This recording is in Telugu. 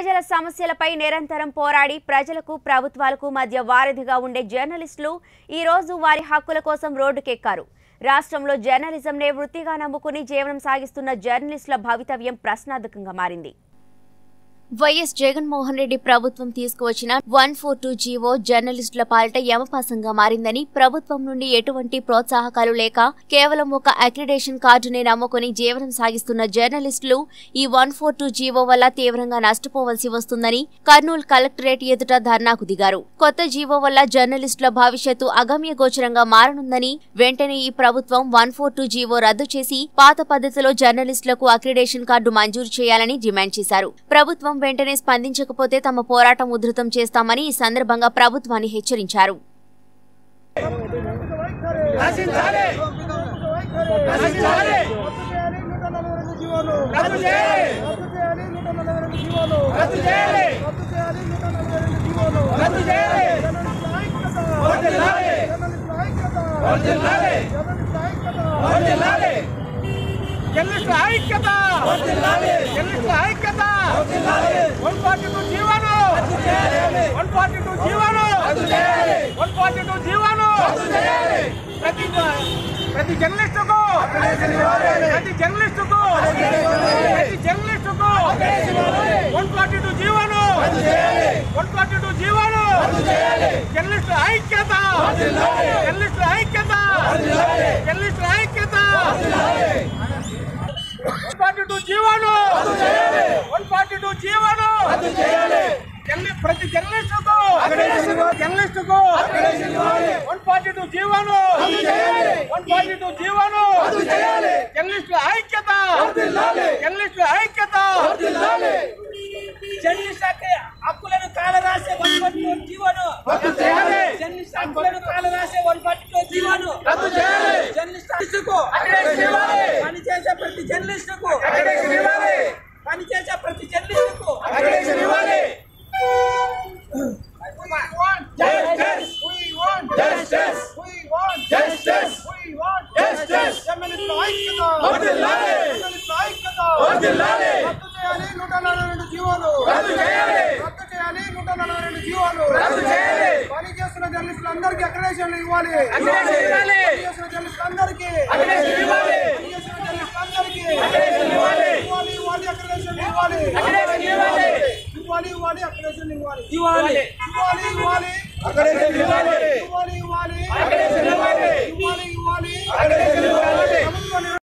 ప్రజల సమస్యలపై నిరంతరం పోరాడి ప్రజలకు ప్రభుత్వాలకు మధ్య వారధిగా ఉండే జర్నలిస్టులు ఈ రోజు వారి హక్కుల కోసం రోడ్డుకెక్కారు రాష్ట్రంలో జర్నలిజంనే వృత్తిగా నమ్ముకుని జీవనం సాగిస్తున్న జర్నలిస్టుల భవితవ్యం ప్రశ్నార్థకంగా మారింది వైఎస్ జగన్మోహన్ రెడ్డి ప్రభుత్వం తీసుకువచ్చిన వన్ ఫోర్ టూ జీవో జర్నలిస్టుల పాలిట యమపాసంగా మారిందని ప్రభుత్వం నుండి ఎటువంటి ప్రోత్సాహకాలు లేక కేవలం ఒక అక్రిడేషన్ కార్డునే నమ్ముకుని జీవనం సాగిస్తున్న జర్నలిస్టులు ఈ వన్ ఫోర్ టూ జీవో వల్ల తీవ్రంగా నష్టపోవలసి వస్తుందని కర్నూలు కలెక్టరేట్ ఎదుట ధర్నాకు దిగారు కొత్త జీవో వల్ల జర్నలిస్టుల భవిష్యత్తు అగమ్య గోచరంగా మారనుందని వెంటనే ఈ ప్రభుత్వం వన్ ఫోర్ టూ జీవో రద్దు చేసి పాత పద్ధతిలో జర్నలిస్టులకు అక్రిడేషన్ కార్డు మంజూరు చేయాలని డిమాండ్ చేశారు ప్రభుత్వం వెంటనే స్పందించకపోతే తమ పోరాటం ఉధృతం చేస్తామని ఈ సందర్భంగా ప్రభుత్వాన్ని హెచ్చరించారు నశించాలి నశించాలి రద్దు చేయాలి రద్దు చేయాలి రద్దు చేయాలి వర్ధిల్లాలి వర్ధిల్లాలి వర్ధిల్లాలి జర్నలిస్టుల ఐక్యత జర్నలిస్టుల ఐక్యత వన్ ఫార్టీ టూ జీవాను వన్ ఫార్టీ టూ జీవాను వన్ ఫార్టీ టూ జీవాను ప్రతి ప్రతి జర్నలిస్టుకు ప్రతి జర్నలిస్టుకు ప్రతి జర్నలిస్టుకు వన్ ఫార్టీ టూ జీవాను వన్ ఫార్టీ టూ జీవాను జర్నలిస్టుల ఐక్యత జర్నలిస్టుల ఐక్యత జర్నలిస్టుల ఐక్యత వన్ ఫార్టీ టూ జీవాను వన్ ఫార్టీ టూ జీవాను జర్నలి- ప్రతి జర్నలిస్టుకు జర్నలిస్టుకు వన్ ఫార్టీ టూ జీవాను వన్ ఫార్టీ టూ జీవాను జర్నలిస్టుల ఐక్యత జర్నలిస్టుల ఐక్యత జర్నలిస్ట్ హక్కు- హక్కులను కాలరాసే వన్ ఫార్టీ టూ జీవోను రద్దు చేయాలి జర్నలిస్ట్ హక్కులను కాలరాసే వన్ ఫార్టీ టూ జీవోను రద్దు చేయాలి జర్నలిస్టుకు అక్రిడేషన్ ఇవ్వాలి పనిచేసే ప్రతి జర్నలిస్టుకు అక్రిడేషన్ ఇవ్వాలి పనిచేసే ప్రతి జర్నలిస్టుకు అక్రిడేషన్ ఇవ్వాలి Justice. Justice. Justice. Justice. వర్ధిల్లాలి. వర్ధిల్లాలి. రద్దు చేయాలి. రద్దు చేయాలి. పనిచేస్తున్న జర్నలిస్టులందరికీ అక్రిడేషన్లు ఇవ్వాలి అక్రిడేషన్ ఇవ్వాలి. పనిచేస్తున్న జర్నలిస్టులందరికీ అక్రిడేషన్ ఇవ్వాలి. పనిచేస్తున్న జర్నలిస్టులందరికీ అక్రిడేషన్ ఇవ్వాలి. ఇవ్వాలి ఇవ్వాలి అక్రిడేషన్ ఇవ్వాలి అక్రిడేషన్ ఇవ్వాలి. ఇవ్వాలి ఇవ్వాలి అక్రిడేషన్ ఇవ్వాలి ఇవ్వాలి ఇవ్వాలి ఇవ్వాలి అక్రిడేషన్ ఇవ్వాలి. ఇవ్వాలి ఇవ్వాలి అక్రిడేషన్ ఇవ్వాలి. ఇవ్వాలి ఇవ్వాలి అక్రిడేషన్ ఇవ్వాలి.